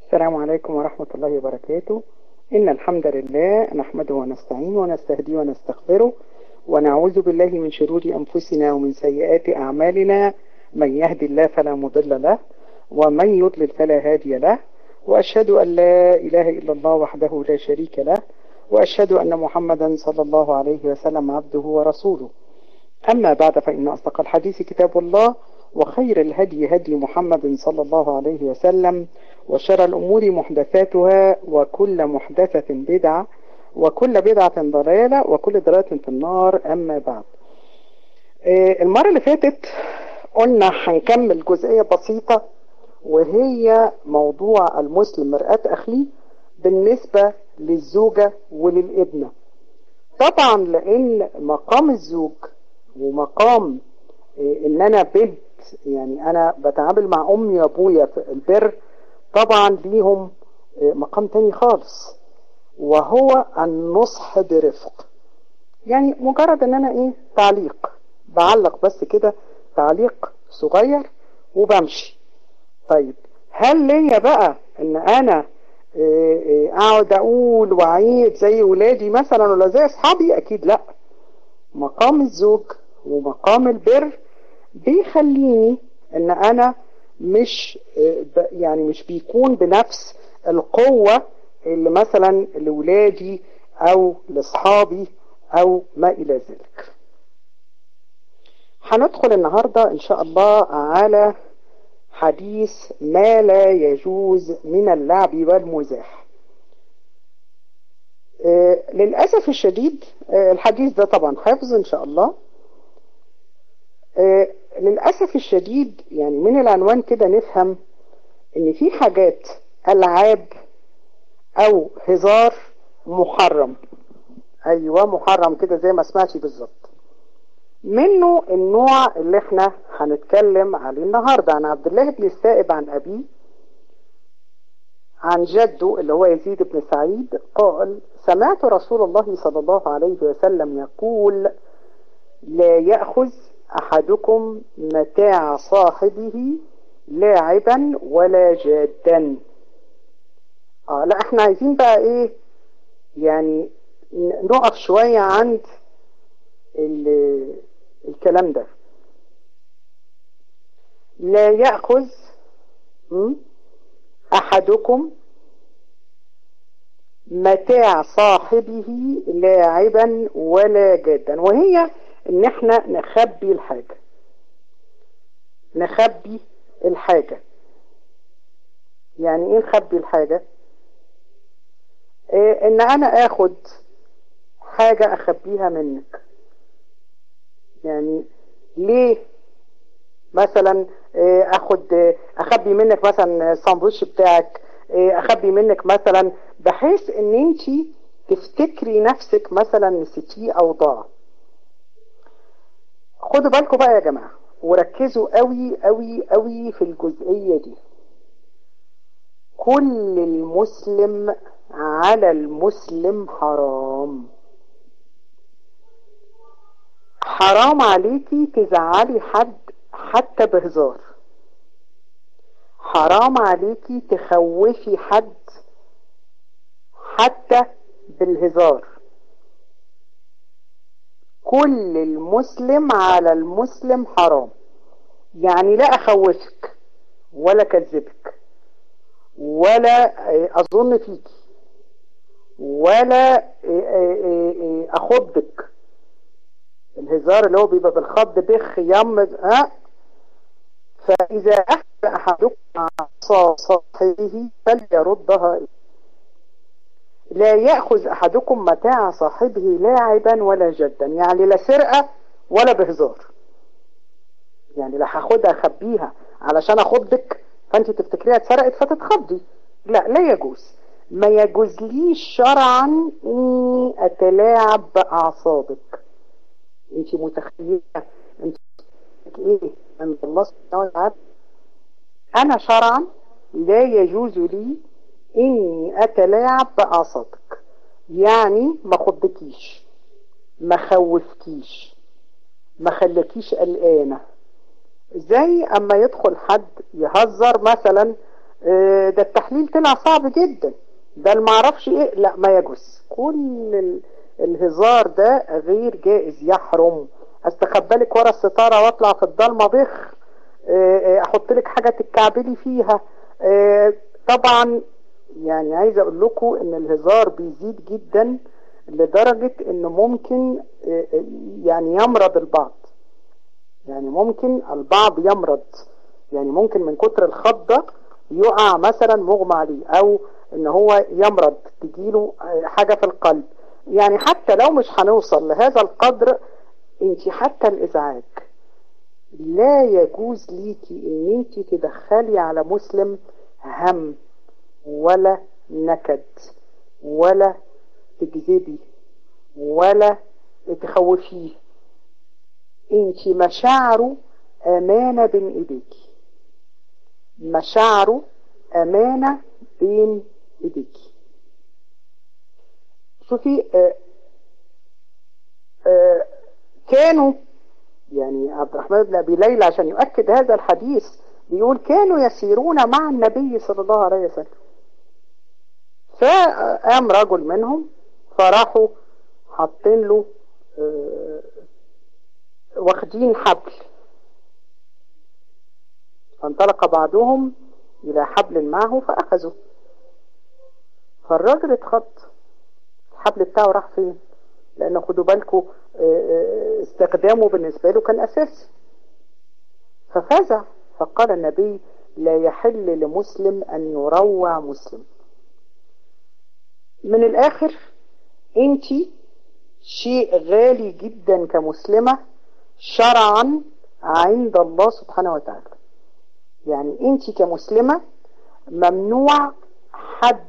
السلام عليكم ورحمة الله وبركاته إن الحمد لله نحمده ونستعينه ونستهديه ونستغفره ونعوذ بالله من شرور أنفسنا ومن سيئات أعمالنا من يهدي الله فلا مضل له ومن يضلل فلا هادي له وأشهد أن لا إله إلا الله وحده لا شريك له وأشهد أن محمدا صلى الله عليه وسلم عبده ورسوله أما بعد فإن أصدق الحديث كتاب الله وخير الهدي هدي محمد صلى الله عليه وسلم وشر الأمور محدثاتها وكل محدثة بدعة وكل بدعة ضلالة وكل ضلالة في النار أما بعد المرة اللي فاتت قلنا هنكمل جزئية بسيطة وهي موضوع المسلم مرآة أخليه بالنسبة للزوجة وللابنة طبعا لأن مقام الزوج ومقام ان انا بنت يعني انا بتعامل مع امي وابويا في البر طبعا ليهم مقام تاني خالص وهو النصح برفق يعني مجرد ان انا ايه تعليق بعلق بس كده تعليق صغير وبمشي طيب هل ليا بقى ان انا اقعد اقول واعيد زي ولادي مثلا ولا زي اصحابي اكيد لا مقام الزوج ومقام البر بيخليني ان انا مش يعني مش بيكون بنفس القوة اللي مثلا لولادي او لاصحابي او ما الى ذلك هندخل النهاردة ان شاء الله على حديث ما لا يجوز من اللعب والمزاح آه للأسف الشديد آه الحديث ده طبعا حفظ ان شاء الله آه للأسف الشديد يعني من العنوان كده نفهم ان في حاجات ألعاب او هزار محرم ايوه محرم كده زي ما سمعتي بالظبط منه النوع اللي احنا هنتكلم عليه النهاردة عن عبد الله بن السائب عن أبيه عن جده اللي هو يزيد بن سعيد قال سمعت رسول الله صلى الله عليه وسلم يقول لا يأخذ أحدكم متاع صاحبه لاعبا ولا جادا آه لا احنا عايزين بقى ايه يعني نقف شوية عند الكلام ده لا يأخذ أحدكم متاع صاحبه لاعبا ولا جدا وهي ان احنا نخبي الحاجة نخبي الحاجة يعني ايه نخبي الحاجة إيه ان انا اخد حاجة اخبيها منك يعني ليه مثلا اخد اخبي منك مثلا الساندوتش بتاعك اخبي منك مثلا بحيث ان انت تفتكري نفسك مثلا نسيتيه او ضاع خدوا بالكم بقى يا جماعة وركزوا قوي قوي قوي في الجزئية دي كل المسلم على المسلم حرام حرام عليكي تزعلي حد حتى بهزار حرام عليكي تخوفي حد حتى بالهزار كل المسلم على المسلم حرام يعني لا اخوفك ولا كذبك ولا اظن فيكي ولا اخضك الهزار اللي هو بيبقى بالخض بخ يم ها فإذا أخذ أحدكم عصا صاحبه فليردها لا يأخذ أحدكم متاع صاحبه لاعبا ولا جدا يعني لا سرقة ولا بهزار يعني لا هاخدها أخبيها علشان أخضك فأنت تفتكريها اتسرقت فتتخضي لا لا يجوز ما يجوز ليش شرعا إني أتلاعب بأعصابك انت متخيلة انت ايه عند الله سبحانه وتعالى انا شرعا لا يجوز لي اني اتلاعب باعصابك يعني ما خضكيش ما خوفكيش ما خلكيش قلقانة زي اما يدخل حد يهزر مثلا اه ده التحليل طلع صعب جدا ده المعرفش ايه لا ما يجوز كل ال... الهزار ده غير جائز يحرم استخبى لك ورا الستارة واطلع في الضلمة بخ اه احط لك حاجة تتكعبلي فيها اه طبعا يعني عايز اقول لكم ان الهزار بيزيد جدا لدرجة انه ممكن يعني يمرض البعض يعني ممكن البعض يمرض يعني ممكن من كتر الخضة يقع مثلا مغمى عليه او ان هو يمرض تجيله حاجة في القلب يعني حتى لو مش هنوصل لهذا القدر انت حتى الازعاج لا يجوز ليكي ان انت تدخلي على مسلم هم ولا نكد ولا تكذبي ولا تخوفيه انت مشاعره امانة بين ايديك مشاعره امانة بين ايديك شوفي آآ آآ كانوا يعني عبد الرحمن بن ابي ليلى عشان يؤكد هذا الحديث بيقول كانوا يسيرون مع النبي صلى الله عليه وسلم فقام رجل منهم فراحوا حاطين له واخدين حبل فانطلق بعضهم الى حبل معه فاخذوا فالراجل اتخض الحبل بتاعه راح فين لان خدوا بالكم استخدامه بالنسبة له كان اساسي ففزع فقال النبي لا يحل لمسلم ان يروع مسلم من الاخر انت شيء غالي جدا كمسلمة شرعا عند الله سبحانه وتعالى يعني انت كمسلمة ممنوع حد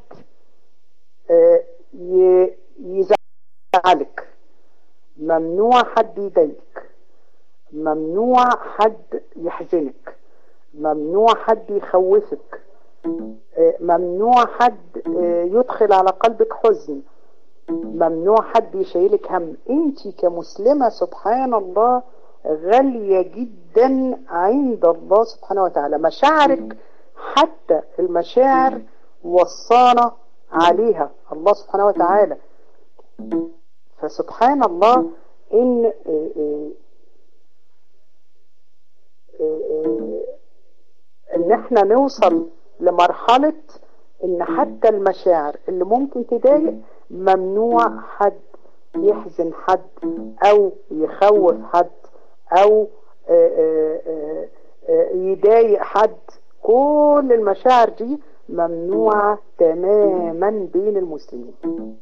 يزعلك ممنوع حد يضايقك ممنوع حد يحزنك ممنوع حد يخوفك ممنوع حد يدخل على قلبك حزن ممنوع حد يشيلك هم انت كمسلمة سبحان الله غالية جدا عند الله سبحانه وتعالى مشاعرك حتى المشاعر وصانا عليها الله سبحانه وتعالى فسبحان الله ان ان احنا نوصل لمرحلة ان حتى المشاعر اللي ممكن تضايق ممنوع حد يحزن حد او يخوف حد او يضايق حد كل المشاعر دي ممنوعة تماما بين المسلمين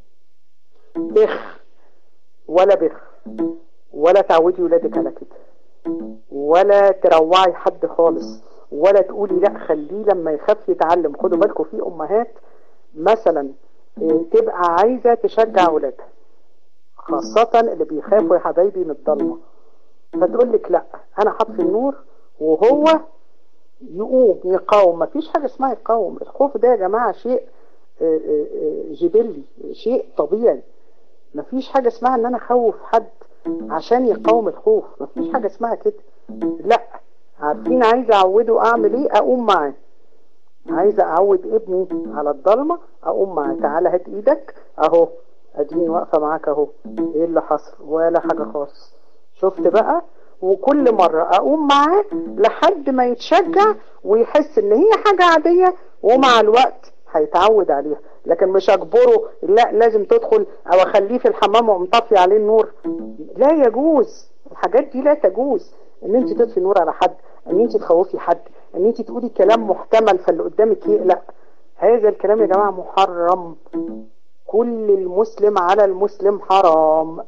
بخ ولا بخ ولا تعودي ولادك على كده ولا تروعي حد خالص ولا تقولي لا خليه لما يخاف يتعلم خدوا بالكم في امهات مثلا تبقى عايزة تشجع ولادها خاصة اللي بيخافوا يا حبايبي من الضلمة فتقول لك لا انا حاطف النور وهو يقوم يقاوم مفيش حاجة اسمها يقاوم الخوف ده يا جماعة شيء جبلي شيء طبيعي مفيش حاجة اسمها ان انا اخوف حد عشان يقاوم الخوف مفيش حاجة اسمها كده لا عارفين عايزة اعوده اعمل ايه اقوم معاه عايزة اعود ابني على الضلمة اقوم معاه تعالى هات ايدك اهو اديني واقفة معاك اهو ايه اللي حصل ولا حاجة خالص شفت بقى وكل مرة اقوم معاه لحد ما يتشجع ويحس ان هي حاجة عادية ومع الوقت هيتعود عليها لكن مش اجبره لا لازم تدخل او اخليه في الحمام ومطفي عليه النور لا يجوز الحاجات دي لا تجوز ان انت تطفي النور على حد ان انت تخوفي حد ان انت تقولي كلام محتمل فاللي قدامك يقلق هذا الكلام يا جماعة محرم كل المسلم على المسلم حرام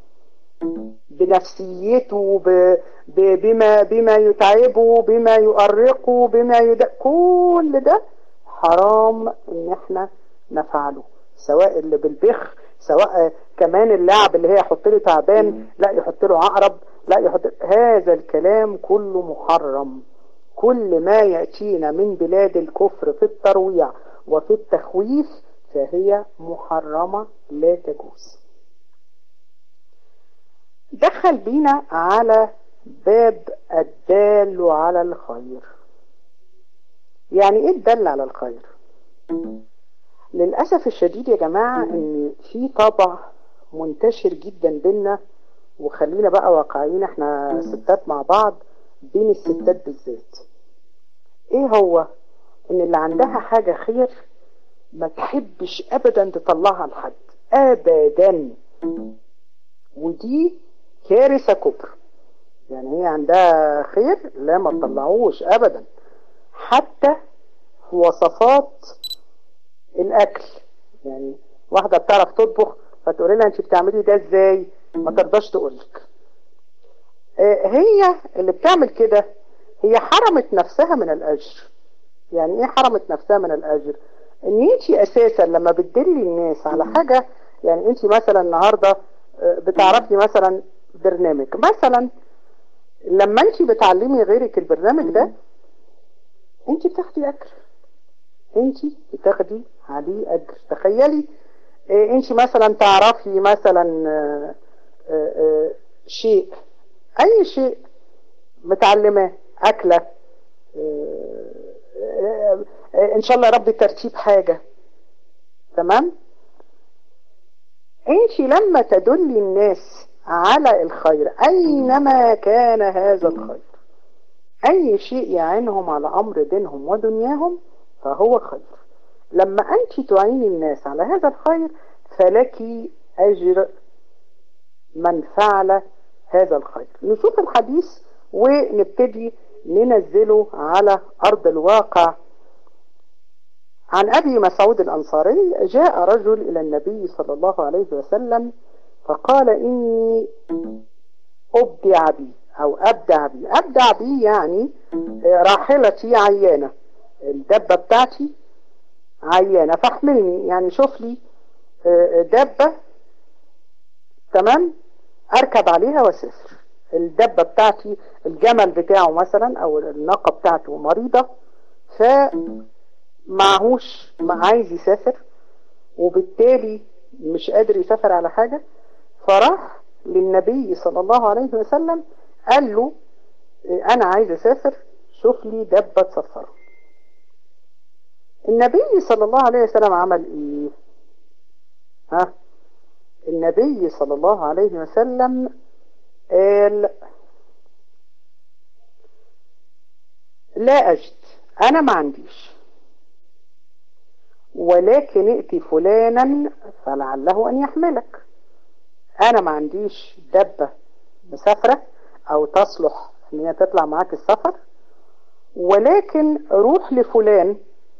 بنفسيته ب... ب... بما بما يتعبه بما يؤرقه بما يد... كل ده حرام ان احنا نفعله سواء اللي بالبخ سواء كمان اللاعب اللي هي يحط له تعبان لا يحط له عقرب لا يحط هذا الكلام كله محرم كل ما يأتينا من بلاد الكفر في الترويع وفي التخويف فهي محرمة لا تجوز دخل بينا على باب الدال على الخير يعني ايه الدل على الخير للأسف الشديد يا جماعة ان في طبع منتشر جدا بينا وخلينا بقى واقعيين احنا ستات مع بعض بين الستات بالذات ايه هو ان اللي عندها حاجة خير ما تحبش ابدا تطلعها لحد ابدا ودي كارثة كبرى يعني هي عندها خير لا ما تطلعوش ابدا حتى في وصفات الاكل يعني واحدة بتعرف تطبخ فتقول لها انت بتعملي ده ازاي ما ترضاش تقولك هي اللي بتعمل كده هي حرمت نفسها من الاجر يعني ايه حرمت نفسها من الاجر ان انت اساسا لما بتدلي الناس على حاجة يعني انت مثلا النهاردة بتعرفي مثلا برنامج مثلا لما انت بتعلمي غيرك البرنامج ده انت بتاخدي اجر انت بتاخدي عليه اجر تخيلي اه انت مثلا تعرفي مثلا اه اه شيء اي شيء متعلماه اكلة ان شاء الله ربي ترتيب حاجة تمام انت لما تدلي الناس على الخير اينما كان هذا الخير اي شيء يعينهم على امر دينهم ودنياهم فهو خير لما انت تعيني الناس على هذا الخير فلك اجر من فعل هذا الخير نشوف الحديث ونبتدي ننزله على ارض الواقع عن ابي مسعود الانصاري جاء رجل الى النبي صلى الله عليه وسلم فقال اني ابدع بي او ابدع بي ابدع بي يعني راحلتي عيانة الدبة بتاعتي عيانة فاحملني يعني شوف لي دبة تمام اركب عليها واسافر الدبة بتاعتي الجمل بتاعه مثلا او الناقة بتاعته مريضة فمعهوش عايز يسافر وبالتالي مش قادر يسافر على حاجة فراح للنبي صلى الله عليه وسلم قال له انا عايز اسافر شوف لي دبة تسفره النبي صلى الله عليه وسلم عمل ايه ها النبي صلى الله عليه وسلم قال لا اجد انا ما عنديش ولكن ائتي فلانا فلعله ان يحملك انا ما عنديش دبة مسافرة او تصلح ان هي تطلع معاك السفر ولكن روح لفلان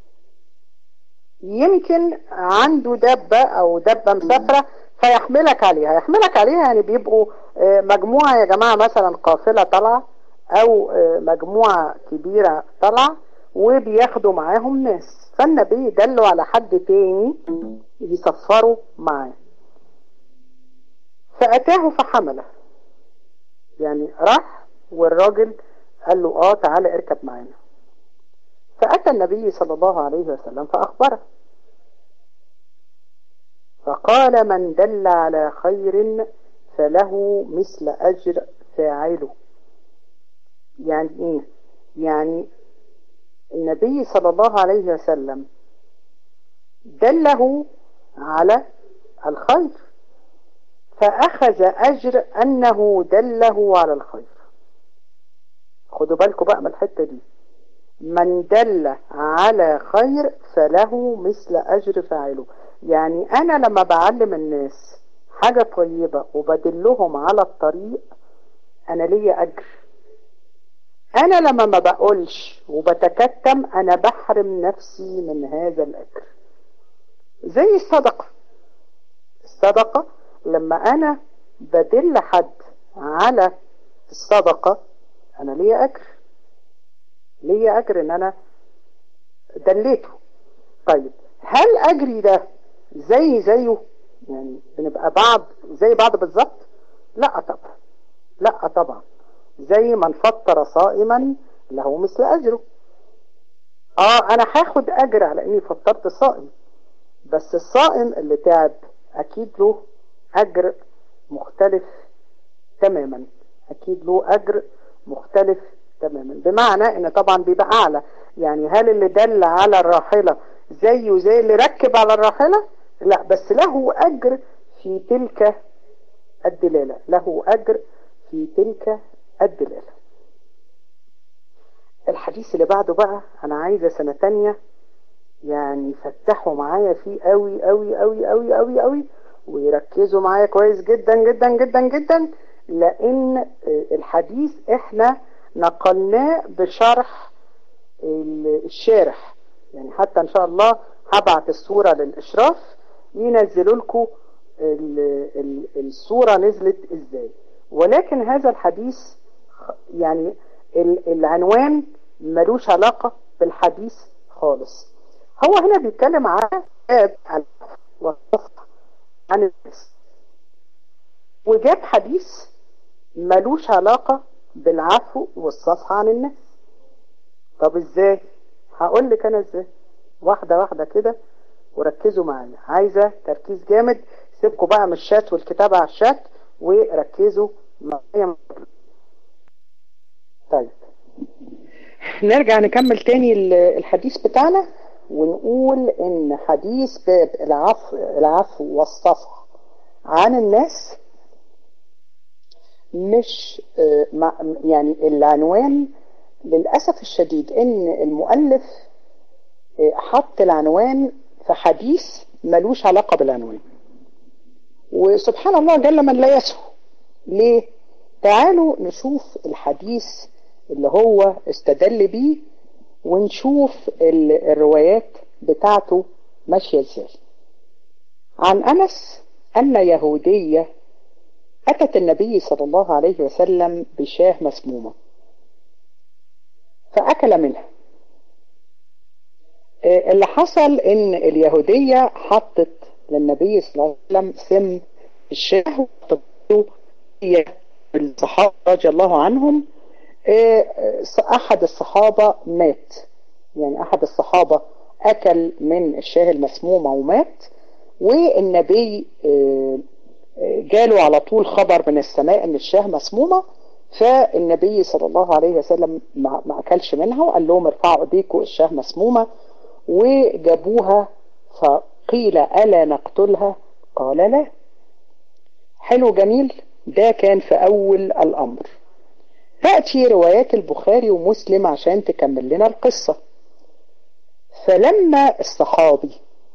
يمكن عنده دبة او دبة مسافرة فيحملك عليها يحملك عليها يعني بيبقوا مجموعة يا جماعة مثلا قافلة طالعة او مجموعة كبيرة طالعة وبياخدوا معاهم ناس فالنبي دلوا على حد تاني يسفروا معاه فأتاه فحمله يعني راح والراجل قال له اه تعالى اركب معانا فأتى النبي صلى الله عليه وسلم فأخبره فقال من دل على خير فله مثل أجر فاعله يعني ايه يعني النبي صلى الله عليه وسلم دله على الخير فأخذ أجر أنه دله على الخير خدوا بالكم بقى من الحتة دي من دل على خير فله مثل أجر فاعله يعني أنا لما بعلم الناس حاجة طيبة وبدلهم على الطريق أنا ليا أجر أنا لما ما بقولش وبتكتم أنا بحرم نفسي من هذا الأجر زي الصدقة الصدقة لما أنا بدل حد على الصدقة أنا ليا أجر ليا أجر إن أنا دليته طيب هل أجري ده زي زيه يعني بنبقى بعض زي بعض بالظبط لا طبعا لا طبعا زي من فطر صائما له مثل أجره اه انا هاخد اجر على اني فطرت صائم بس الصائم اللي تعب اكيد له اجر مختلف تماما اكيد له اجر مختلف تماما بمعنى ان طبعا بيبقى اعلى يعني هل اللي دل على الراحلة زيه زي اللي ركب على الراحلة لا بس له أجر في تلك الدلالة له أجر في تلك الدلالة الحديث اللي بعده بقى أنا عايزة سنة تانية يعني فتحوا معايا فيه قوي قوي قوي قوي قوي قوي ويركزوا معايا كويس جدا جدا جدا جدا لأن الحديث احنا نقلناه بشرح الشارح يعني حتى ان شاء الله هبعت الصورة للإشراف ينزلوا لكم الصورة نزلت ازاي ولكن هذا الحديث يعني العنوان ملوش علاقة بالحديث خالص هو هنا بيتكلم عن باب والصفح عن الناس وجاب حديث ملوش علاقة بالعفو والصفحة عن الناس طب ازاي هقول لك انا ازاي واحدة واحدة كده وركزوا معايا عايزة تركيز جامد سيبكوا بقى من الشات والكتابة على الشات وركزوا معايا طيب نرجع نكمل تاني الحديث بتاعنا ونقول ان حديث باب العفو, العفو والصفح عن الناس مش يعني العنوان للأسف الشديد ان المؤلف حط العنوان في حديث ملوش علاقة بالعنوان وسبحان الله جل من لا يسهو ليه تعالوا نشوف الحديث اللي هو استدل بيه ونشوف الروايات بتاعته ماشية ازاي عن أنس أن يهودية أتت النبي صلى الله عليه وسلم بشاه مسمومة فأكل منها اللي حصل ان اليهودية حطت للنبي صلى الله عليه وسلم سم الشاه هي الصحابة رضي الله عنهم احد الصحابة مات يعني احد الصحابة اكل من الشاه المسمومة ومات والنبي جاله على طول خبر من السماء ان الشاه مسمومة فالنبي صلى الله عليه وسلم ما اكلش منها وقال لهم ارفعوا ايديكم الشاه مسمومة وجابوها فقيل ألا نقتلها قال لا حلو جميل ده كان في أول الأمر تأتي روايات البخاري ومسلم عشان تكمل لنا القصة فلما الصحابي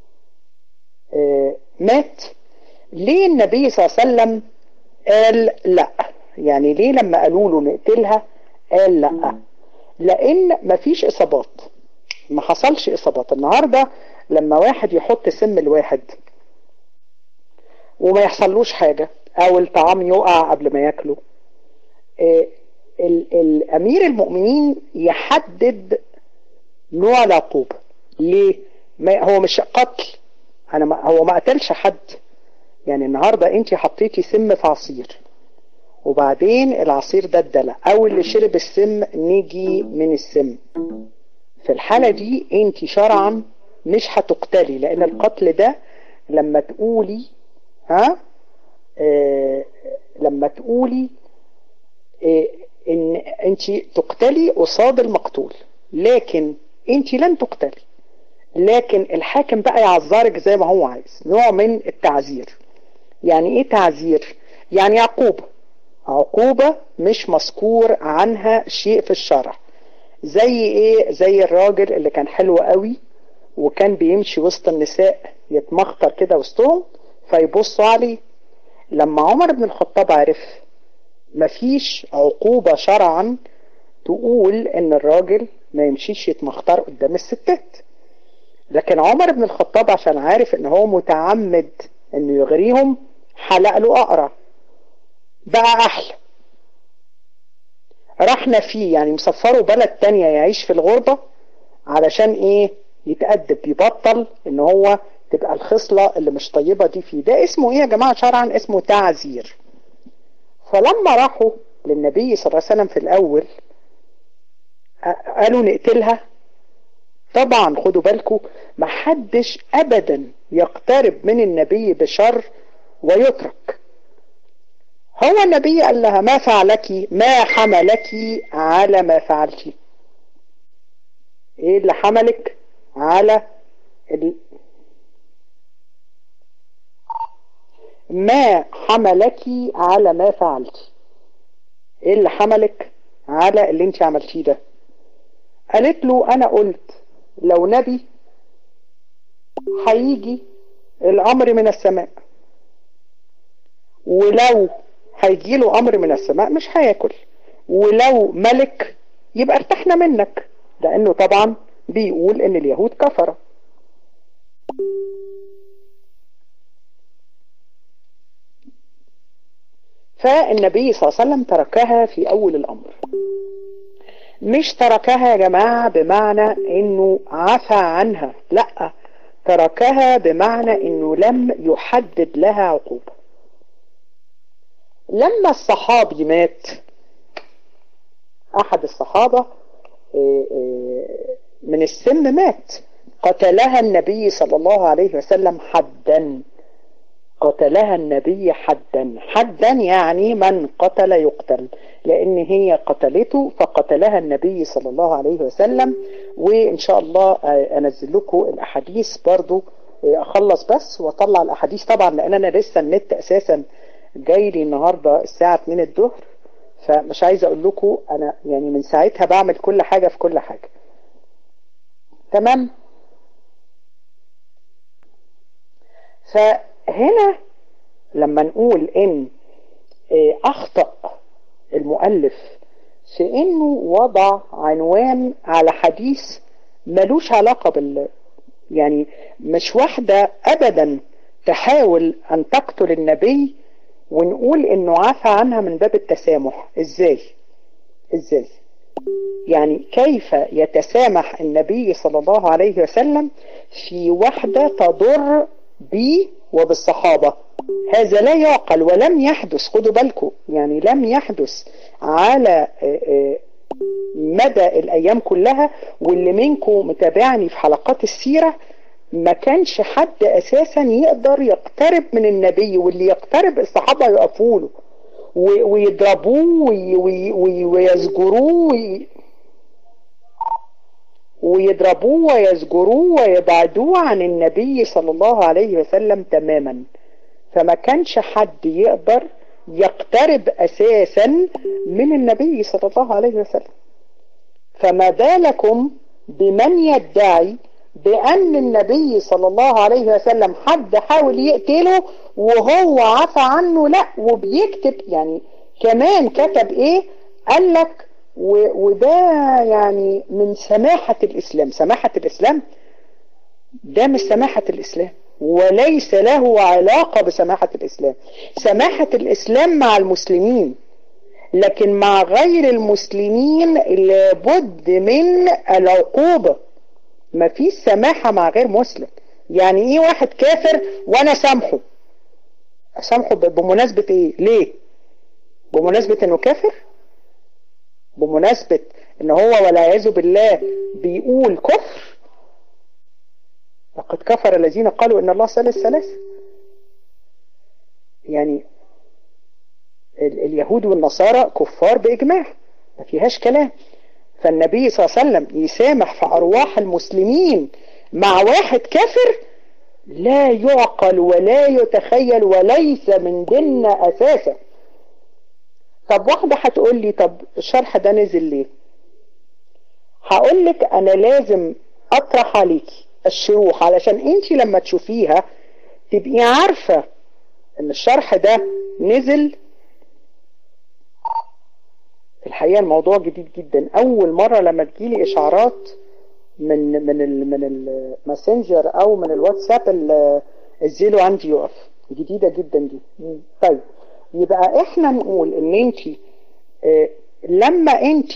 مات ليه النبي صلى الله عليه وسلم قال لا يعني ليه لما قالوا له نقتلها قال لا لأن مفيش إصابات ما حصلش إصابات النهاردة لما واحد يحط سم الواحد وما يحصلوش حاجة أو الطعام يقع قبل ما ياكله الأمير المؤمنين يحدد نوع العقوبة ليه؟ ما هو مش قتل أنا ما هو ما قتلش حد يعني النهاردة أنت حطيتي سم في عصير وبعدين العصير ده اتدلع أو اللي شرب السم نيجي من السم في الحالة دي انت شرعا مش هتقتلي لان القتل ده لما تقولي ها آه لما تقولي آه ان انت تقتلي قصاد المقتول لكن انت لن تقتلي لكن الحاكم بقى يعذرك زي ما هو عايز نوع من التعذير يعني ايه تعذير يعني عقوبة عقوبة مش مذكور عنها شيء في الشرع زي ايه زي الراجل اللي كان حلو قوي وكان بيمشي وسط النساء يتمخطر كده وسطهم فيبصوا عليه لما عمر بن الخطاب عرف مفيش عقوبة شرعا تقول ان الراجل ما يمشيش يتمخطر قدام الستات لكن عمر بن الخطاب عشان عارف ان هو متعمد انه يغريهم حلق له اقرع بقى احلى رحنا فيه يعني مسفره بلد تانية يعيش في الغربة علشان ايه يتأدب يبطل ان هو تبقى الخصلة اللي مش طيبة دي فيه ده اسمه ايه يا جماعة شرعا اسمه تعزير فلما راحوا للنبي صلى الله عليه وسلم في الاول قالوا نقتلها طبعا خدوا بالكم محدش ابدا يقترب من النبي بشر ويترك هو النبي قال لها ما فعلك ما حملك على ما فعلت ايه اللي حملك على ما حملك على ما فعلت ايه اللي حملك على اللي انت عملتيه ده قالت له انا قلت لو نبي هيجي الامر من السماء ولو هيجي له امر من السماء مش هياكل ولو ملك يبقى ارتحنا منك لانه طبعا بيقول ان اليهود كفرة فالنبي صلى الله عليه وسلم تركها في اول الامر مش تركها يا جماعة بمعنى انه عفى عنها لا تركها بمعنى انه لم يحدد لها عقوبة لما الصحابي مات احد الصحابة من السن مات قتلها النبي صلى الله عليه وسلم حدا قتلها النبي حدا حدا يعني من قتل يقتل لان هي قتلته فقتلها النبي صلى الله عليه وسلم وان شاء الله انزل لكم الاحاديث برضو اخلص بس واطلع الاحاديث طبعا لان انا لسه النت اساسا جاي لي النهارده الساعه 2 الظهر فمش عايز اقول لكم انا يعني من ساعتها بعمل كل حاجه في كل حاجه تمام فهنا لما نقول ان اخطأ المؤلف في انه وضع عنوان على حديث ملوش علاقة بال يعني مش واحدة ابدا تحاول ان تقتل النبي ونقول انه عفى عنها من باب التسامح ازاي ازاي يعني كيف يتسامح النبي صلى الله عليه وسلم في واحدة تضر بي وبالصحابة هذا لا يعقل ولم يحدث خدوا بالكم يعني لم يحدث على مدى الأيام كلها واللي منكم متابعني في حلقات السيرة ما كانش حد أساسا يقدر يقترب من النبي واللي يقترب الصحابة يقفوا له ويضربوه ويزجروه ويضربوه ويزجروه ويبعدوه عن النبي صلى الله عليه وسلم تماما فما كانش حد يقدر يقترب أساسا من النبي صلى الله عليه وسلم فما بالكم بمن يدعي بأن النبي صلى الله عليه وسلم حد حاول يقتله وهو عفى عنه لا وبيكتب يعني كمان كتب ايه قال لك وده يعني من سماحة الإسلام سماحة الإسلام ده مش سماحة الإسلام وليس له علاقة بسماحة الإسلام سماحة الإسلام مع المسلمين لكن مع غير المسلمين لابد من العقوبة ما فيش سماحة مع غير مسلم يعني ايه واحد كافر وانا سامحه سامحه بمناسبة ايه ليه بمناسبة انه كافر بمناسبة ان هو والعياذ بالله بيقول كفر لقد كفر الذين قالوا ان الله ثالث ثلاثة يعني اليهود والنصارى كفار بإجماع ما فيهاش كلام فالنبي صلى الله عليه وسلم يسامح في أرواح المسلمين مع واحد كافر لا يعقل ولا يتخيل وليس من ديننا أساسا طب واحدة هتقول لي طب الشرح ده نزل ليه هقول لك أنا لازم أطرح عليكي الشروح علشان انت لما تشوفيها تبقي عارفة ان الشرح ده نزل في الحقيقة الموضوع جديد جدا اول مرة لما تجيلي اشعارات من من ال من الماسنجر او من الواتساب الزيرو عندي يقف جديدة جدا دي طيب يبقى احنا نقول ان انت اه لما انت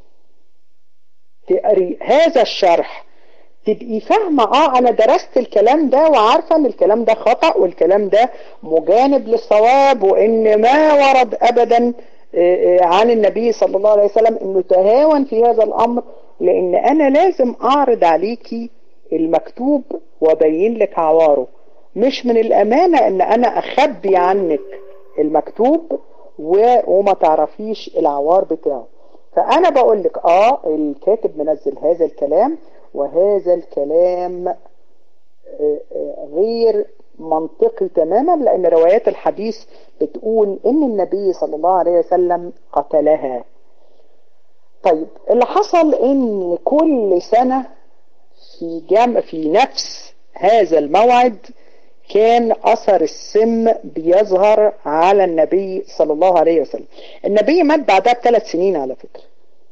تقري هذا الشرح تبقي فاهمة اه انا درست الكلام ده وعارفة ان الكلام ده خطأ والكلام ده مجانب للصواب وان ما ورد ابدا عن النبي صلى الله عليه وسلم انه تهاون في هذا الامر لان انا لازم اعرض عليكي المكتوب وابين لك عواره مش من الامانة ان انا اخبي عنك المكتوب وما تعرفيش العوار بتاعه فانا بقول لك اه الكاتب منزل هذا الكلام وهذا الكلام غير منطقي تماما لأن روايات الحديث بتقول إن النبي صلى الله عليه وسلم قتلها طيب اللي حصل إن كل سنة في جم في نفس هذا الموعد كان أثر السم بيظهر على النبي صلى الله عليه وسلم النبي مات بعدها بثلاث سنين على فكرة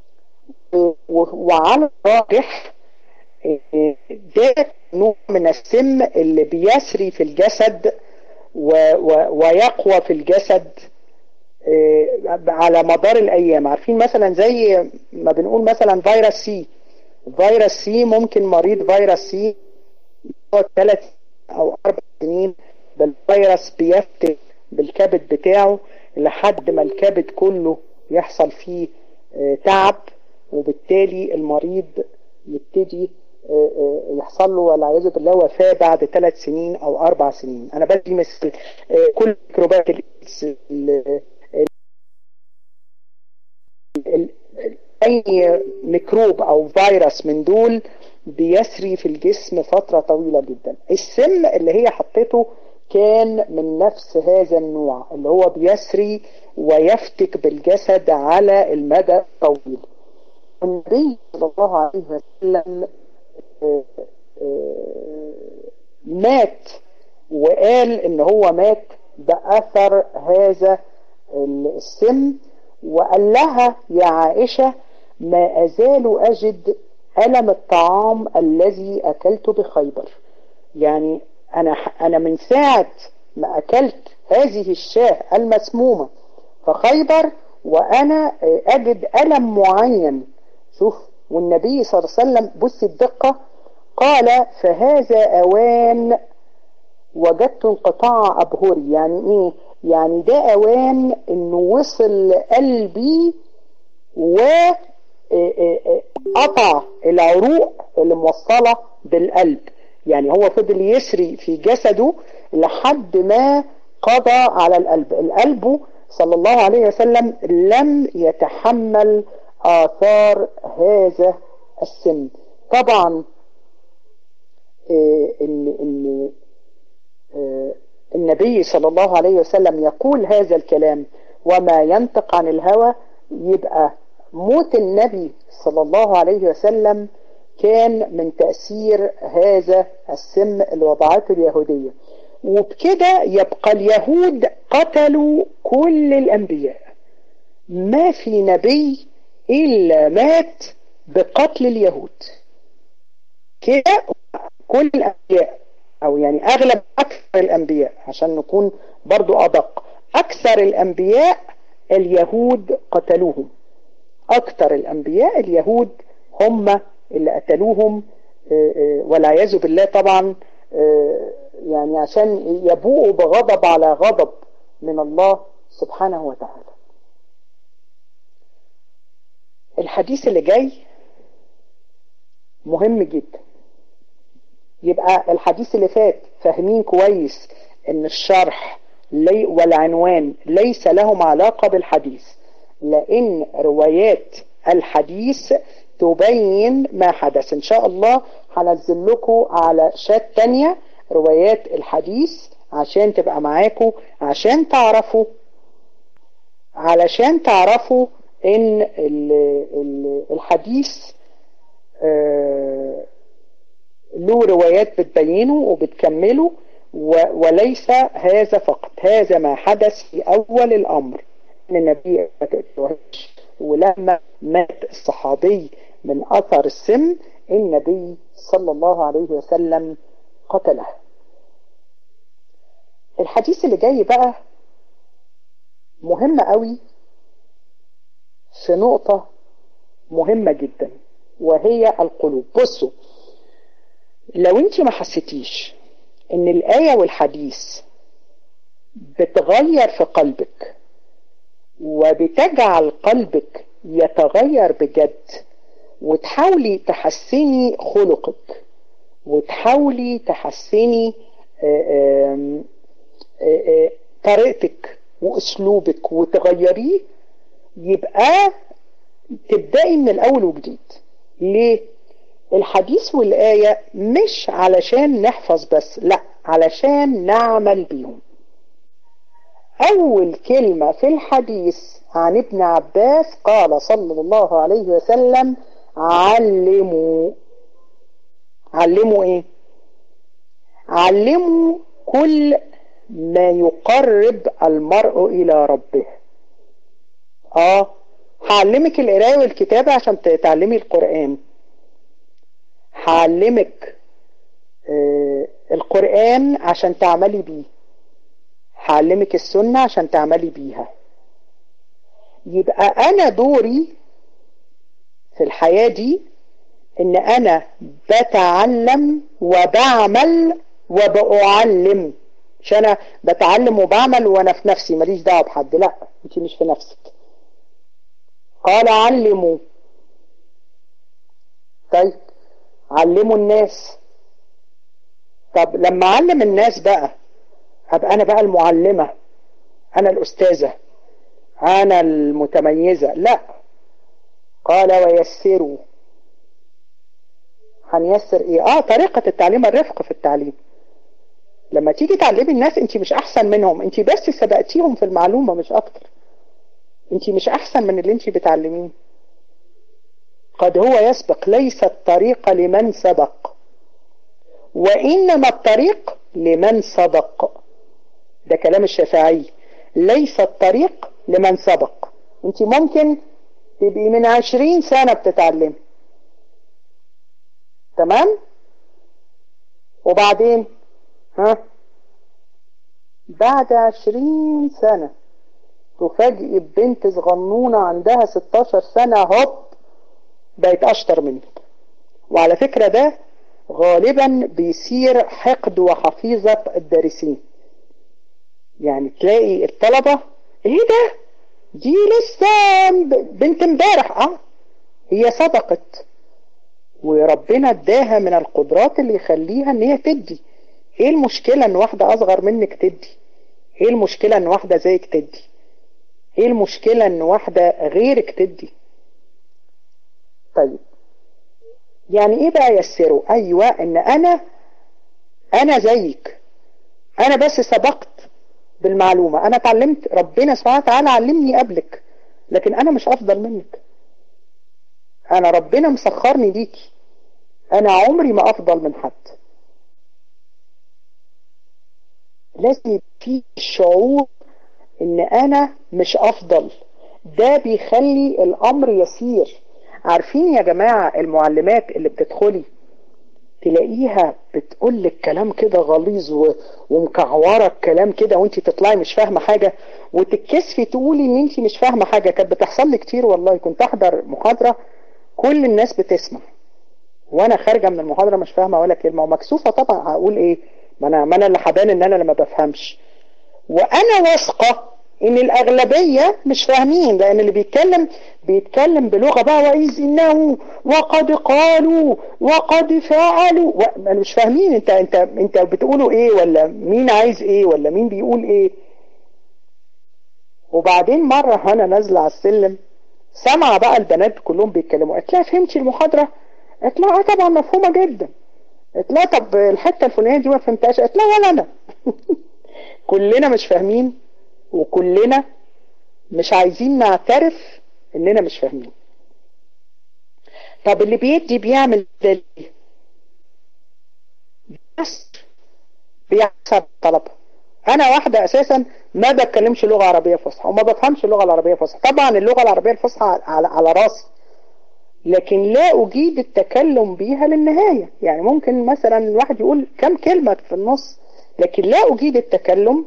وعلى الراجح ده نوع من السم اللي بيسري في الجسد و و ويقوى في الجسد على مدار الأيام عارفين مثلا زي ما بنقول مثلا فيروس سي فيروس سي ممكن مريض فيروس سي ثلاث أو أربع سنين بالفيروس بيفتك بالكبد بتاعه لحد ما الكبد كله يحصل فيه تعب وبالتالي المريض يبتدي يحصل له والعياذ بالله وفاة بعد ثلاث سنين أو أربع سنين أنا بدي مثل كل ميكروبات أي ميكروب أو فيروس من دول بيسري في الجسم فترة طويلة جدا السم اللي هي حطته كان من نفس هذا النوع اللي هو بيسري ويفتك بالجسد على المدى الطويل النبي صلى الله عليه وسلم مات وقال ان هو مات بأثر هذا السم وقال لها يا عائشة ما أزال أجد ألم الطعام الذي أكلته بخيبر يعني أنا, أنا من ساعة ما أكلت هذه الشاه المسمومة فخيبر وأنا أجد ألم معين شوف والنبي صلى الله عليه وسلم بص الدقة قال فهذا أوان وجدت انقطاع أبهري يعني إيه يعني ده أوان إنه وصل قلبي وقطع العروق اللي موصلة بالقلب يعني هو فضل يسري في جسده لحد ما قضى على القلب القلب صلى الله عليه وسلم لم يتحمل آثار هذا السن طبعا ان ان النبي صلى الله عليه وسلم يقول هذا الكلام وما ينطق عن الهوى يبقى موت النبي صلى الله عليه وسلم كان من تأثير هذا السم اللي وضعته اليهودية وبكده يبقى اليهود قتلوا كل الأنبياء ما في نبي إلا مات بقتل اليهود كده كل الأنبياء أو يعني أغلب أكثر الأنبياء عشان نكون برضو أدق أكثر الأنبياء اليهود قتلوهم أكثر الأنبياء اليهود هم اللي قتلوهم والعياذ بالله طبعا يعني عشان يبوءوا بغضب على غضب من الله سبحانه وتعالى الحديث اللي جاي مهم جدا يبقى الحديث اللي فات فاهمين كويس ان الشرح لي والعنوان ليس لهم علاقة بالحديث لان روايات الحديث تبين ما حدث ان شاء الله هنزل لكم على شات تانية روايات الحديث عشان تبقى معاكم عشان تعرفوا علشان تعرفوا ان الحديث له روايات بتبينه وبتكمله وليس هذا فقط هذا ما حدث في أول الأمر ان النبي ولما مات الصحابي من أثر السم النبي صلى الله عليه وسلم قتله الحديث اللي جاي بقى مهم قوي في نقطة مهمة جدا وهي القلوب بصوا لو انت ما حسيتيش ان الآية والحديث بتغير في قلبك وبتجعل قلبك يتغير بجد وتحاولي تحسني خلقك وتحاولي تحسني آآ آآ طريقتك واسلوبك وتغيريه يبقى تبدأي من الاول وجديد ليه الحديث والآية مش علشان نحفظ بس لا علشان نعمل بيهم أول كلمة في الحديث عن ابن عباس قال صلى الله عليه وسلم علموا علموا ايه علموا كل ما يقرب المرء الى ربه اه هعلمك القرايه والكتابه عشان تتعلمي القران هعلمك آه القران عشان تعملي بيه هعلمك السنه عشان تعملي بيها يبقى انا دوري في الحياه دي ان انا بتعلم وبعمل وبأعلم مش انا بتعلم وبعمل وانا في نفسي ماليش دعوه بحد لا انت مش في نفسك قال علموا طيب علموا الناس طب لما اعلم الناس بقى هبقى انا بقى المعلمه انا الاستاذه انا المتميزه لا قال ويسروا هنيسر ايه اه طريقة التعليم الرفق في التعليم لما تيجي تعلمي الناس انت مش احسن منهم انت بس سبقتيهم في المعلومة مش اكتر انت مش احسن من اللي انت بتعلميه قد هو يسبق ليس الطريق لمن سبق وانما الطريق لمن صدق ده كلام الشافعي ليس الطريق لمن سبق انت ممكن تبقي من عشرين سنة بتتعلمي تمام وبعدين ها بعد عشرين سنة تفاجئي ببنت صغنونة عندها 16 سنة هوب بقت أشطر منك وعلى فكرة ده غالبا بيصير حقد وحفيظة الدارسين يعني تلاقي الطلبة ايه ده دي لسه بنت امبارح اه هي صدقت وربنا اداها من القدرات اللي يخليها ان هي تدي ايه المشكلة ان واحدة اصغر منك تدي ايه المشكلة ان واحدة زيك تدي ايه المشكلة ان واحدة غيرك تدي طيب يعني ايه بقى يسروا ايوه ان انا انا زيك انا بس سبقت بالمعلومة انا اتعلمت ربنا سبحانه وتعالى علمني قبلك لكن انا مش افضل منك انا ربنا مسخرني ليكي انا عمري ما افضل من حد لازم في شعور ان انا مش افضل ده بيخلي الامر يسير عارفين يا جماعة المعلمات اللي بتدخلي تلاقيها بتقول لك كلام كده غليظ و... ومكعوره الكلام كده وانت تطلعي مش فاهمه حاجه وتتكسفي تقولي ان انت مش فاهمه حاجه كانت بتحصل لي كتير والله كنت احضر محاضره كل الناس بتسمع وانا خارجه من المحاضره مش فاهمه ولا كلمه ومكسوفه طبعا هقول ايه ما انا ما انا اللي حبان ان انا لما بفهمش وانا واثقه ان الاغلبيه مش فاهمين لان اللي بيتكلم بيتكلم بلغه بقى واذ انه وقد قالوا وقد فعلوا و... مش فاهمين انت انت انت بتقولوا ايه ولا مين عايز ايه ولا مين بيقول ايه وبعدين مره انا نازله على السلم سمع بقى البنات كلهم بيتكلموا قلت لها فهمتي المحاضره قالت لها اه طبعا مفهومه جدا قلت لها طب الحته الفلانيه دي ما فهمتهاش قالت لها ولا انا كلنا مش فاهمين وكلنا مش عايزين نعترف اننا مش فاهمين طب اللي بيدي بيعمل ده ليه بس بيحسب الطلبة انا واحدة اساسا ما بتكلمش لغة عربية فصحى وما بفهمش اللغة العربية فصحى طبعا اللغة العربية الفصحى على, على راسي لكن لا اجيد التكلم بيها للنهاية يعني ممكن مثلا الواحد يقول كم كلمة في النص لكن لا اجيد التكلم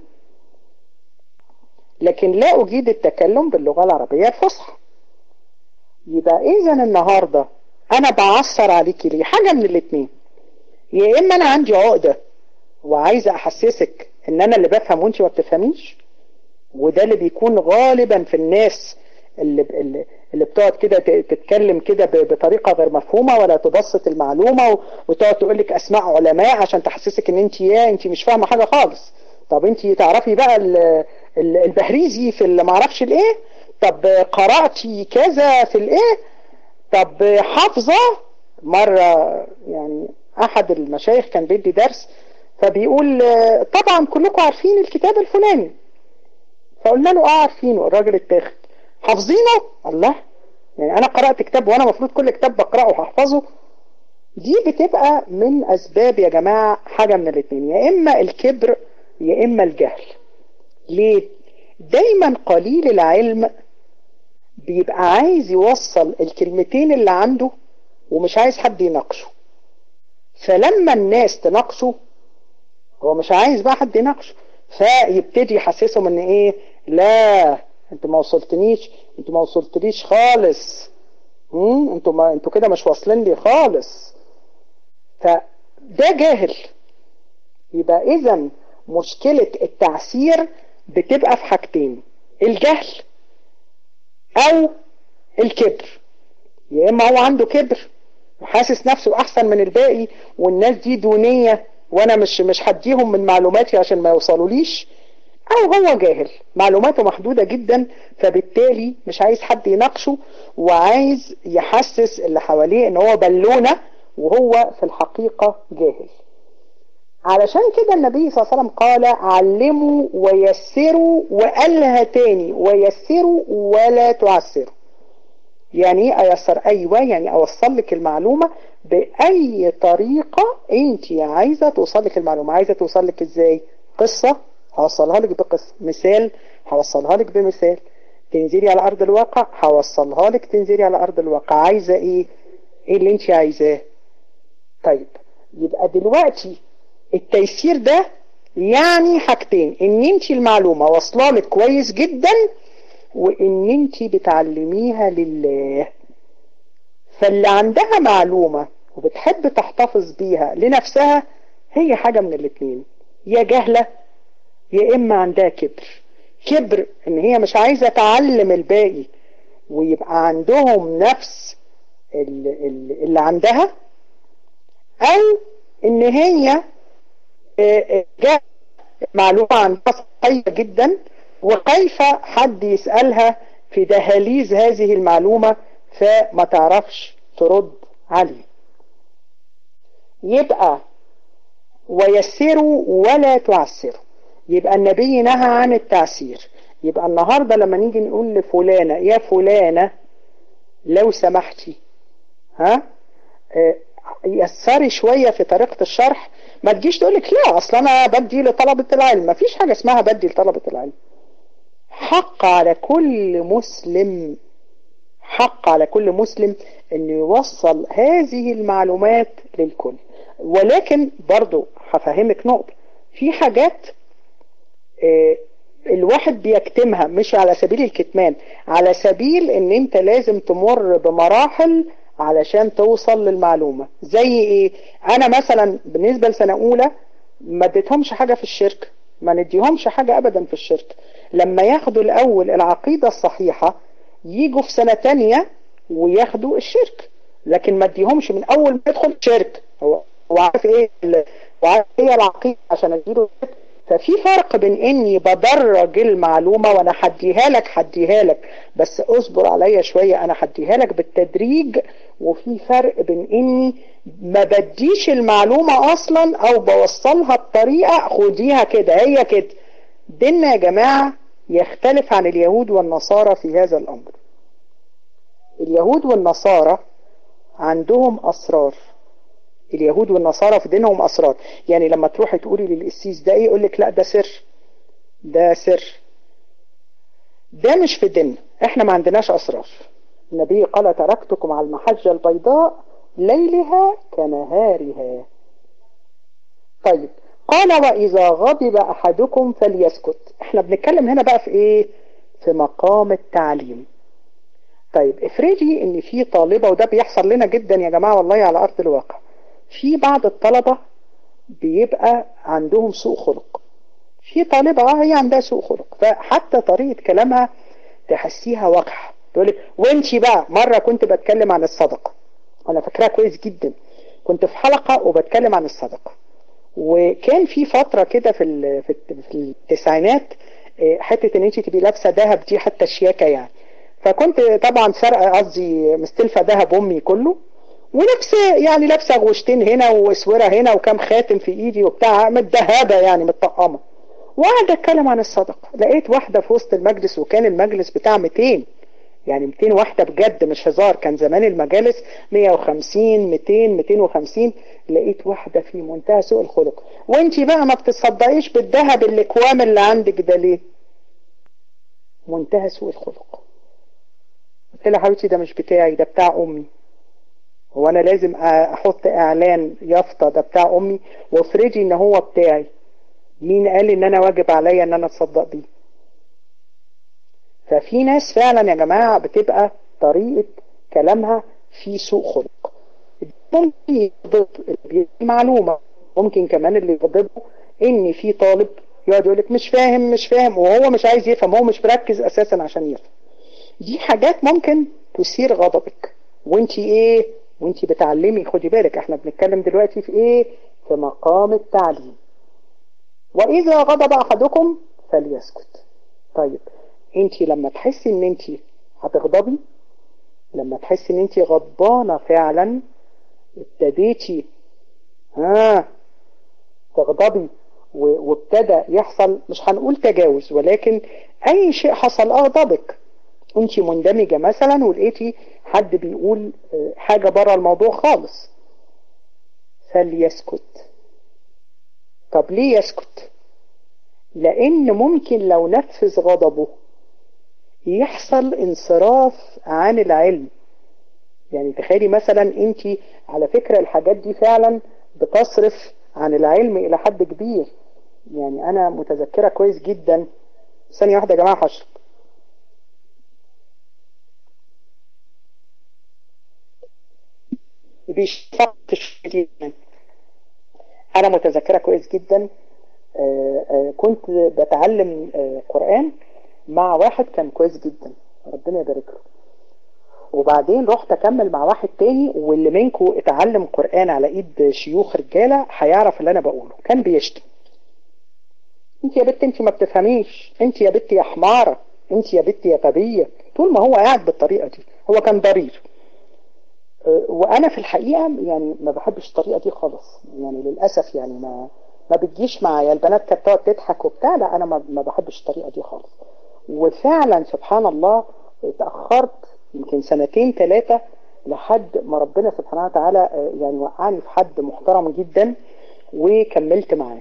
لكن لا أجيد التكلم باللغة العربية الفصحى يبقى إذا النهاردة أنا بعصر عليكي ليه حاجة من الاتنين يا إما أنا عندي عقدة وعايزة أحسسك إن أنا اللي بفهم وأنت ما بتفهميش وده اللي بيكون غالبا في الناس اللي اللي, اللي بتقعد كده تتكلم كده بطريقة غير مفهومة ولا تبسط المعلومة وتقعد تقول لك أسماء علماء عشان تحسسك إن أنت يا أنت مش فاهمة حاجة خالص طب أنت تعرفي بقى البهريزي في اللي معرفش الايه طب قرأتي كذا في الايه طب حافظة مرة يعني احد المشايخ كان بيدي درس فبيقول طبعا كلكم عارفين الكتاب الفلاني فقلنا له اه عارفينه الراجل التاخد حافظينه الله يعني انا قرأت كتاب وانا المفروض كل كتاب بقرأه وهحفظه دي بتبقى من اسباب يا جماعة حاجة من الاثنين يا اما الكبر يا اما الجهل ليه دايما قليل العلم بيبقى عايز يوصل الكلمتين اللي عنده ومش عايز حد يناقشه فلما الناس تناقشه هو مش عايز بقى حد يناقشه فيبتدي يحسسهم ان ايه لا انت ما وصلتنيش انت ما وصلتليش خالص امم انتوا ما انتوا كده مش واصلين لي خالص فده جاهل يبقى اذا مشكلة التعسير بتبقى في حاجتين الجهل او الكبر يا اما هو عنده كبر وحاسس نفسه احسن من الباقي والناس دي دونية وانا مش مش هديهم من معلوماتي عشان ما يوصلوليش او هو جاهل معلوماته محدودة جدا فبالتالي مش عايز حد يناقشه وعايز يحسس اللي حواليه ان هو بالونة وهو في الحقيقة جاهل علشان كده النبي صلى الله عليه وسلم قال علموا ويسروا وقالها تاني ويسروا ولا تعسروا يعني ايه ايسر ايوه يعني اوصل لك المعلومة باي طريقة انت عايزة توصل لك المعلومة عايزة توصل لك ازاي قصة هوصلها لك بقصة مثال هوصلها لك بمثال تنزلي على ارض الواقع هوصلها لك تنزلي على ارض الواقع عايزة ايه ايه اللي انت عايزاه طيب يبقى دلوقتي التيسير ده يعني حاجتين ان انت المعلومة واصله لك كويس جدا وان انت بتعلميها لله فاللي عندها معلومة وبتحب تحتفظ بيها لنفسها هي حاجة من الاتنين يا جهلة يا اما عندها كبر كبر ان هي مش عايزة تعلم الباقي ويبقى عندهم نفس اللي عندها او ان هي جاء معلومة عندها صحية جدا وكيف حد يسألها في دهاليز هذه المعلومة فما تعرفش ترد عليه يبقى ويسروا ولا تعسروا يبقى النبي نهى عن التعسير يبقى النهاردة لما نيجي نقول لفلانة يا فلانة لو سمحتي ها اه يسري شوية في طريقة الشرح ما تجيش تقولك لا اصلا انا بدي لطلبة العلم ما فيش حاجة اسمها بدي لطلبة العلم حق على كل مسلم حق على كل مسلم انه يوصل هذه المعلومات للكل ولكن برضو هفهمك نقطة في حاجات اه الواحد بيكتمها مش على سبيل الكتمان على سبيل ان انت لازم تمر بمراحل علشان توصل للمعلومة زي ايه انا مثلا بالنسبة لسنة اولى ما اديتهمش حاجة في الشرك ما نديهمش حاجة ابدا في الشرك لما ياخدوا الاول العقيدة الصحيحة يجوا في سنة تانية وياخدوا الشرك لكن ما اديهمش من اول ما يدخل شرك هو وعارف ايه وعارف ايه العقيدة عشان اديله الشرك ففي فرق بين اني بدرج المعلومة وانا حديها لك حديها لك بس اصبر عليا شوية انا حديها لك بالتدريج وفي فرق بين اني ما بديش المعلومة اصلا او بوصلها بطريقة خديها كده هي كده ديننا يا جماعة يختلف عن اليهود والنصارى في هذا الامر اليهود والنصارى عندهم اسرار اليهود والنصارى في دينهم أسرار يعني لما تروحي تقولي للقسيس ده ايه يقول لك لا ده سر ده سر ده مش في ديننا احنا ما عندناش أسرار النبي قال تركتكم على المحجة البيضاء ليلها كنهارها طيب قال وإذا غضب أحدكم فليسكت احنا بنتكلم هنا بقى في ايه في مقام التعليم طيب افرضي ان في طالبة وده بيحصل لنا جدا يا جماعة والله على أرض الواقع في بعض الطلبة بيبقى عندهم سوء خلق في طالبة اه هي عندها سوء خلق فحتى طريقة كلامها تحسيها وقح تقول لك وانتي بقى مرة كنت بتكلم عن الصدقة انا فاكراها كويس جدا كنت في حلقة وبتكلم عن الصدقة وكان في فترة كده في في التسعينات حتة ان انت تبقي لابسة ذهب دي حتى شياكة يعني فكنت طبعا سرقة قصدي مستلفة ذهب امي كله ونفس يعني لابسه غوشتين هنا واسوره هنا وكام خاتم في ايدي وبتاع متدهبه يعني متطقمه وقعد اتكلم عن الصدقه لقيت واحده في وسط المجلس وكان المجلس بتاع 200 يعني 200 واحده بجد مش هزار كان زمان المجالس 150 200 250 لقيت واحده في منتهى سوء الخلق وانتي بقى ما بتصدقيش بالذهب الاكوام اللي عندك ده ليه منتهى سوء الخلق قلت لها حبيبتي ده مش بتاعي ده بتاع امي هو انا لازم احط اعلان يافطة ده بتاع امي وافرضي ان هو بتاعي مين قال ان انا واجب عليا ان انا اتصدق بيه ففي ناس فعلا يا جماعة بتبقى طريقة كلامها في سوء خلق ممكن يغضب معلومة ممكن كمان اللي يغضبه ان في طالب يقعد يقول لك مش فاهم مش فاهم وهو مش عايز يفهم هو مش مركز اساسا عشان يفهم دي حاجات ممكن تثير غضبك وانت ايه وانت بتعلمي خدي بالك احنا بنتكلم دلوقتي في ايه في مقام التعليم واذا غضب احدكم فليسكت طيب انت لما تحسي ان انت هتغضبي لما تحسي ان انت غضبانة فعلا ابتديتي ها تغضبي وابتدى يحصل مش هنقول تجاوز ولكن اي شيء حصل اغضبك انت مندمجة مثلا ولقيتي حد بيقول حاجة بره الموضوع خالص فليسكت طب ليه يسكت لان ممكن لو نفذ غضبه يحصل انصراف عن العلم يعني تخيلي مثلا انت على فكرة الحاجات دي فعلا بتصرف عن العلم الى حد كبير يعني انا متذكرة كويس جدا ثانية واحدة يا جماعة هشرب بيشفقش جدا انا متذكرة كويس جدا آآ آآ كنت بتعلم قرآن مع واحد كان كويس جدا ربنا يبارك له وبعدين رحت اكمل مع واحد تاني واللي منكم اتعلم قرآن على ايد شيوخ رجالة هيعرف اللي انا بقوله كان بيشتم انت يا بنت انت ما بتفهميش انت يا بنت يا حمارة انت يا بنت يا غبية طول ما هو قاعد بالطريقة دي هو كان ضرير وانا في الحقيقة يعني ما بحبش الطريقة دي خالص يعني للأسف يعني ما ما بتجيش معايا البنات كانت تقعد تضحك وبتاع لا انا ما بحبش الطريقة دي خالص وفعلا سبحان الله اتأخرت يمكن سنتين ثلاثة لحد ما ربنا سبحانه وتعالى يعني وقعني في حد محترم جدا وكملت معاه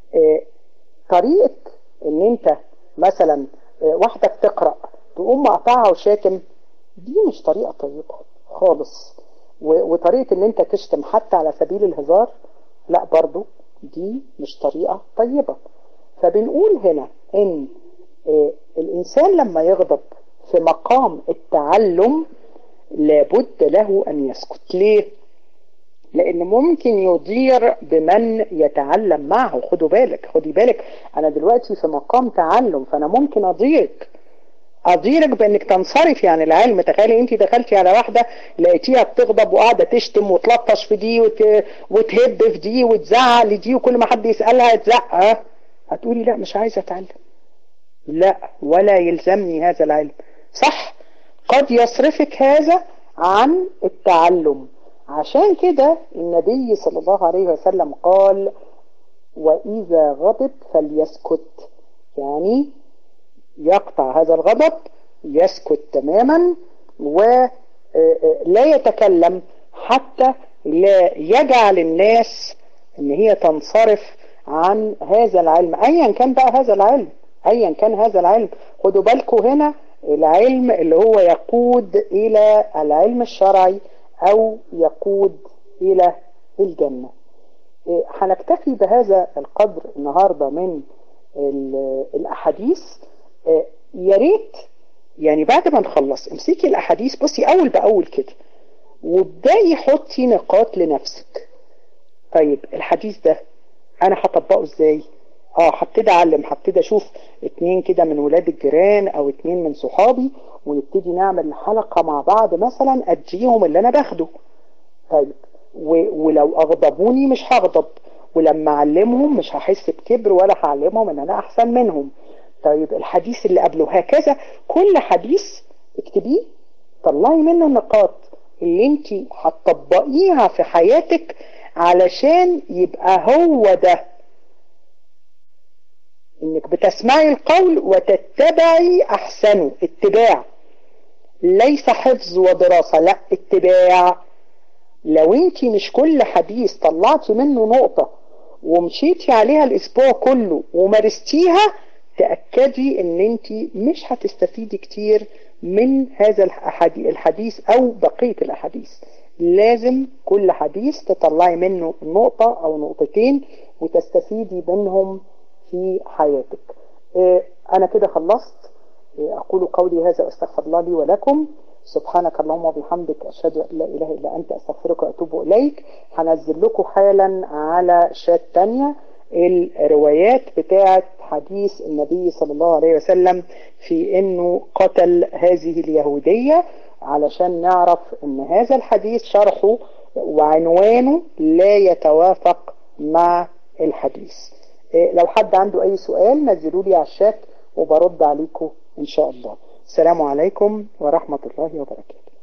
طريقة ان انت مثلا واحدة بتقرأ تقوم مقطعها وشاتم دي مش طريقة طيبة خالص وطريقة ان انت تشتم حتى على سبيل الهزار لا برضو دي مش طريقة طيبة فبنقول هنا ان الانسان لما يغضب في مقام التعلم لابد له ان يسكت ليه لان ممكن يضير بمن يتعلم معه خدوا بالك خدي بالك انا دلوقتي في مقام تعلم فانا ممكن اضيرك اضيرك بانك تنصرفي عن العلم تخيلي انت دخلتي على واحدة لقيتيها بتغضب وقاعدة تشتم وتلطش في دي وت... وتهب في دي وتزعق لدي وكل ما حد يسألها تزعق هتقولي لا مش عايزة اتعلم لا ولا يلزمني هذا العلم صح قد يصرفك هذا عن التعلم عشان كده النبي صلى الله عليه وسلم قال وإذا غضب فليسكت يعني يقطع هذا الغضب يسكت تماما ولا يتكلم حتى لا يجعل الناس ان هي تنصرف عن هذا العلم ايا كان بقى هذا العلم ايا كان هذا العلم خدوا بالكم هنا العلم اللي هو يقود الى العلم الشرعي او يقود الى الجنة هنكتفي بهذا القدر النهاردة من الاحاديث يا ريت يعني بعد ما نخلص امسكي الاحاديث بصي اول باول كده وابداي حطي نقاط لنفسك طيب الحديث ده انا هطبقه ازاي اه هبتدي اعلم هبتدي اشوف اتنين كده من ولاد الجيران او اتنين من صحابي ونبتدي نعمل حلقة مع بعض مثلا اديهم اللي انا باخده طيب ولو اغضبوني مش هغضب ولما اعلمهم مش هحس بكبر ولا هعلمهم ان انا احسن منهم طيب الحديث اللي قبله هكذا كل حديث اكتبيه طلعي منه النقاط اللي انت هتطبقيها في حياتك علشان يبقى هو ده انك بتسمعي القول وتتبعي احسنه اتباع ليس حفظ ودراسة لا اتباع لو انت مش كل حديث طلعتي منه نقطة ومشيتي عليها الاسبوع كله ومارستيها تأكدي ان انت مش هتستفيدي كتير من هذا الحديث او بقية الاحاديث لازم كل حديث تطلعي منه نقطة او نقطتين وتستفيدي منهم في حياتك انا كده خلصت اقول قولي هذا استغفر الله لي ولكم سبحانك اللهم وبحمدك اشهد ان لا اله الا انت استغفرك واتوب اليك هنزل لكم حالا على شات تانية الروايات بتاعة حديث النبي صلى الله عليه وسلم في انه قتل هذه اليهودية علشان نعرف ان هذا الحديث شرحه وعنوانه لا يتوافق مع الحديث لو حد عنده اي سؤال نزلوا لي على الشات وبرد عليكم ان شاء الله السلام عليكم ورحمة الله وبركاته